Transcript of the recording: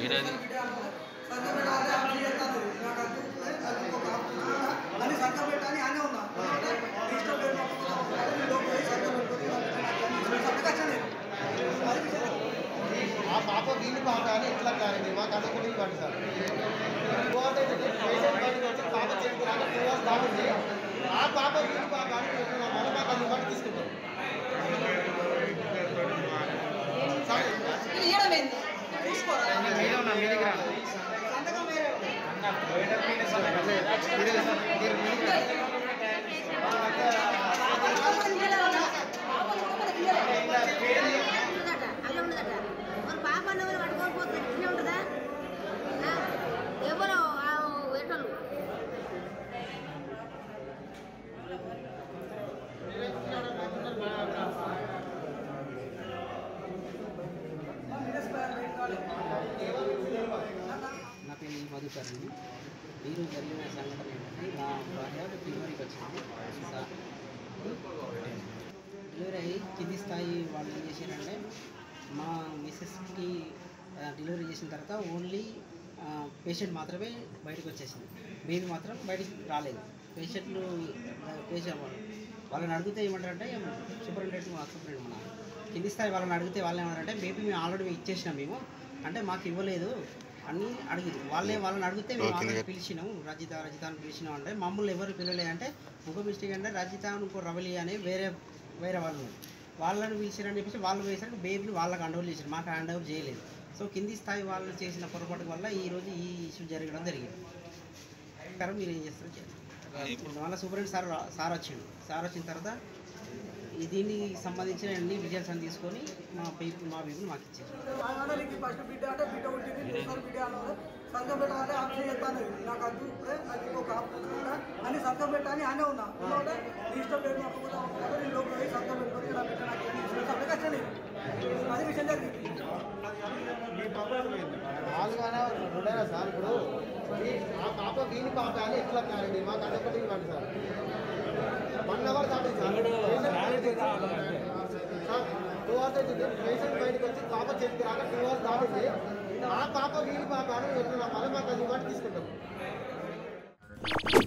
మీరేది అని సంఘం పెట్టాలి అనే ఉన్నా ఇష్టం లేదు ఆ పాప వీళ్ళు పాప అని ఇట్లా కాదండి మాకు అదొకటి ఇవ్వండి సార్ టూ అవర్స్ అయితే పేషెంట్ బయటకు వచ్చి పాప చేతికి రాక టూ అవర్స్ దాటింది ఆ పాప వీళ్ళు పాప అని చెప్తున్నాం మళ్ళీ మాకు అది ఇవ్వండి తీసుకుంటాం సార్ ఇయ్యడమేంది చూసుకోరా మీరే ఉన్నా మీ దగ్గర సంతకం వేరే ఉంది. పాపని ఇయ్యలేదన్నా? పాపని కూడా మనకి ఇయ్యలేదు. ఉండదట అలా ఉండదట మరి పాప అన్నవారు పట్టుకోకపోతే ఇట్లే ఉంటుందా ఆ? ఎవరో ఆ వేటోళ్ళు నా పేరు మధుకర్ అండి మీరు జరిగిన సంఘటన ఏంటంటే నా భార్య డెలివరీకి వచ్చింది సా- డెలివరీ అయ్యి కింది స్థాయి వాళ్ళు ఏం చేశారంటే మా మిస్సెస్కి ఆ, డెలివరీ చేసిన తర్వాత ఓన్లీ పేషెంట్ మాత్రమే బయటకు వచ్చేసింది బేబీ మాత్రం బయటికి రాలేదు పేషెంట్లు పేషెంట్ వాళ్ళని అడిగితే ఏమంటారంటే సూపరింటెండెంట్ మా సూపరింటెండెంట్ మన కింది స్థాయి వాళ్ళని అడిగితే వాళ్ళు ఏమంటారంటే బేబీ మేము ఆల్రెడీ ఇచ్చేసినాం మేము అంటే మాకు ఇవ్వలేదు అని అడిగింది వాళ్ళే వాళ్ళని అడిగితే మేము ఆల్రెడీ పిలిచినాం రజిత రజిత అని పిలిచినాం అంటే మమ్మల్ని ఎవరు పిలవలేదంటే ఒక మిస్టేక్ అంటే రజిత ఇంకో రవలి అని వేరే వేరే వాళ్ళు ఉన్నారు. వాళ్ళని పిలిచారని చెప్పేసి వాళ్ళు వేసారు బేబీని వాళ్ళకి హ్యాండ్ ఓవర్ చేశారు మాకు హ్యాండ్ ఓవర్ చేయలేదు సో కింది స్థాయి వాళ్ళు చేసిన పొరపాటు వల్ల ఈ రోజు ఈ ఇష్యూ జరగడం జరిగింది కానీ మీరు ఏం చేస్తారు చేయండి. మళ్ళీ సూపరింట్ సార్ రా- సార్ వచ్చిండు సార్ వచ్చిన తర్వాత ఈ దీనికి సంబంధించిన అన్ని డీటెయిల్స్ అని తీసుకొని మా పీపుల్ మా పీపుల్ మాకు ఇచ్చారు ఆయన నీకు ఫస్ట్ బిడ్డ అంటే బిడ్డ పుట్టింది రెండోసారి బిడ్డ అన్నారు సంఘం పెట్టాలంటే ఆప్షన్ చెప్తాను నాకు అద్దు ఏ, నాకు ఇంకొక ఆప్షన్ ఉందా? అని సంఘం పెట్టాలని అనే ఉన్నా ఎందుకంటే నీ ఇష్టం లేదు నాకు కూడా అవసరం లేదు. నీ లోపల పోయి సంఘం పెట్టుకొని నా బిడ్డ నాకు ఏమి ఇష్టం లేదు. అప్పుడే కష్టం లేదు. అది విషయం జరిగింది నాలుగైనా రెండైనా సార్ ఇప్పుడు ఈ- ఆ పాప వీని పాప అని ఎట్లా కాదండి మాకు అదొకటి ఇవ్వండి సార్ వన్ అవర్ దాటింది సార్ సార్ టూ అవర్స్ అవుతుంది పేషెంట్ బయటకు వచ్చి పాప చేతికి రాక టూ అవర్స్ దాటింది ఆ పాప వీని పాప అని చెప్తున్నాం మళ్ళీ మాకు అది ఇవ్వండి తీసుకుంటాం